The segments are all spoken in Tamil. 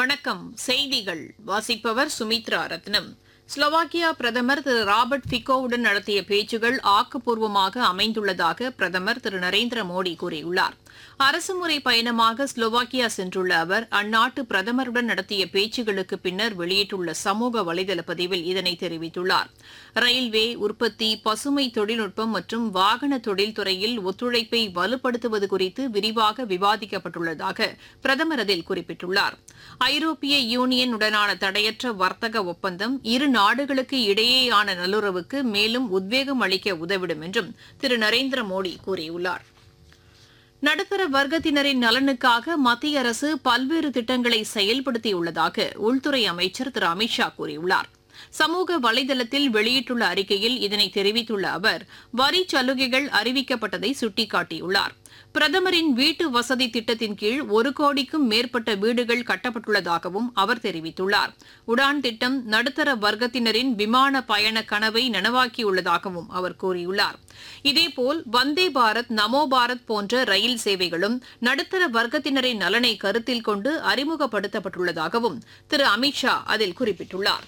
வணக்கம் செய்திகள் வாசிப்பவர் சுமித்ரா ரத்னம் ஸ்லோவாக்கியா பிரதமர் திரு ராபர்ட் ஃபிகோவுடன் நடத்திய பேச்சுகள் ஆக்கப்பூர்வமாக அமைந்துள்ளதாக பிரதமர் திரு நரேந்திர மோடி கூறியுள்ளார் அரசுமுறை பயணமாக ஸ்லோவாக்கியா சென்றுள்ள அவர் அந்நாட்டு பிரதமருடன் நடத்திய பேச்சுகளுக்கு பின்னர் வெளியிட்டுள்ள சமூக வலைதள பதிவில் இதனை தெரிவித்துள்ளார் ரயில்வே உற்பத்தி பசுமை தொழில்நுட்பம் மற்றும் வாகன தொழில்துறையில் ஒத்துழைப்பை வலுப்படுத்துவது குறித்து விரிவாக விவாதிக்கப்பட்டுள்ளதாக பிரதமர் அதில் குறிப்பிட்டுள்ளார் ஐரோப்பிய யூனியன் உடனான தடையற்ற வர்த்தக ஒப்பந்தம் இரு நாடுகளுக்கு இடையேயான நல்லுறவுக்கு மேலும் உத்வேகம் அளிக்க உதவிடும் என்றும் திரு நரேந்திர மோடி கூறியுள்ளார் நடுத்தர வர்க்கத்தினரின் நலனுக்காக மத்திய அரசு பல்வேறு திட்டங்களை செயல்படுத்தியுள்ளதாக உள்துறை அமைச்சர் திரு அமித்ஷா கூறியுள்ளார் சமூக வலைதளத்தில் வெளியிட்டுள்ள அறிக்கையில் இதனை தெரிவித்துள்ள அவர் வரி சலுகைகள் அறிவிக்கப்பட்டதை சுட்டிக்காட்டியுள்ளார் பிரதமரின் வீட்டு வசதி திட்டத்தின் கீழ் ஒரு கோடிக்கும் மேற்பட்ட வீடுகள் கட்டப்பட்டுள்ளதாகவும் அவர் தெரிவித்துள்ளார் உடான் திட்டம் நடுத்தர வர்க்கத்தினரின் விமான பயண கனவை நனவாக்கியுள்ளதாகவும் அவர் கூறியுள்ளார் இதேபோல் வந்தே பாரத் நமோ பாரத் போன்ற ரயில் சேவைகளும் நடுத்தர வர்க்கத்தினரின் நலனை கருத்தில் கொண்டு அறிமுகப்படுத்தப்பட்டுள்ளதாகவும் திரு அமித்ஷா அதில் குறிப்பிட்டுள்ளார்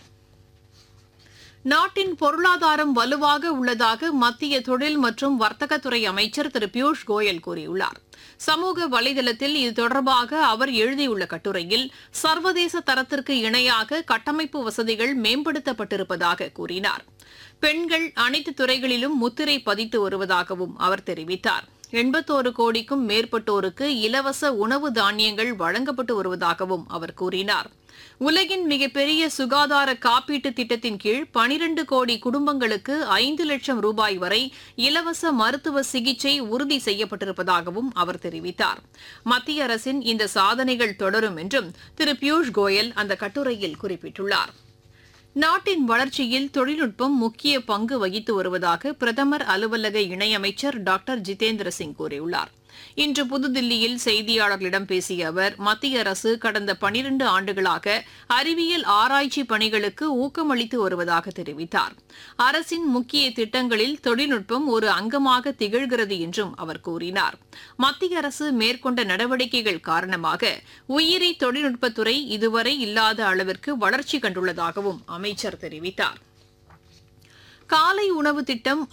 நாட்டின் பொருளாதாரம் வலுவாக உள்ளதாக மத்திய தொழில் மற்றும் வர்த்தகத்துறை அமைச்சர் திரு பியூஷ் கோயல் கூறியுள்ளார் சமூக வலைதளத்தில் இது தொடர்பாக அவர் எழுதியுள்ள கட்டுரையில் சர்வதேச தரத்திற்கு இணையாக கட்டமைப்பு வசதிகள் மேம்படுத்தப்பட்டிருப்பதாக கூறினார் பெண்கள் அனைத்து துறைகளிலும் முத்திரை பதித்து வருவதாகவும் அவர் தெரிவித்தார் எண்பத்தோரு கோடிக்கும் மேற்பட்டோருக்கு இலவச உணவு தானியங்கள் வழங்கப்பட்டு வருவதாகவும் அவர் கூறினார் உலகின் மிகப்பெரிய சுகாதார காப்பீட்டு திட்டத்தின் கீழ் பனிரண்டு கோடி குடும்பங்களுக்கு ஐந்து லட்சம் ரூபாய் வரை இலவச மருத்துவ சிகிச்சை உறுதி செய்யப்பட்டிருப்பதாகவும் அவர் தெரிவித்தார் மத்திய அரசின் இந்த சாதனைகள் தொடரும் என்றும் திரு பியூஷ் கோயல் அந்த கட்டுரையில் குறிப்பிட்டுள்ளார் நாட்டின் வளர்ச்சியில் தொழில்நுட்பம் முக்கிய பங்கு வகித்து வருவதாக பிரதமர் அலுவலக இணையமைச்சர் டாக்டர் ஜிதேந்திர சிங் கூறியுள்ளார் இன்று புதுதில்லியில் செய்தியாளர்களிடம் பேசிய அவர் மத்திய அரசு கடந்த பனிரண்டு ஆண்டுகளாக அறிவியல் ஆராய்ச்சி பணிகளுக்கு ஊக்கமளித்து வருவதாக தெரிவித்தார் அரசின் முக்கிய திட்டங்களில் தொழில்நுட்பம் ஒரு அங்கமாக திகழ்கிறது என்றும் அவர் கூறினார் மத்திய அரசு மேற்கொண்ட நடவடிக்கைகள் காரணமாக உயிரி தொழில்நுட்பத்துறை இதுவரை இல்லாத அளவிற்கு வளர்ச்சி கண்டுள்ளதாகவும் அமைச்சர் தெரிவித்தார் காலை உணவு திட்டம்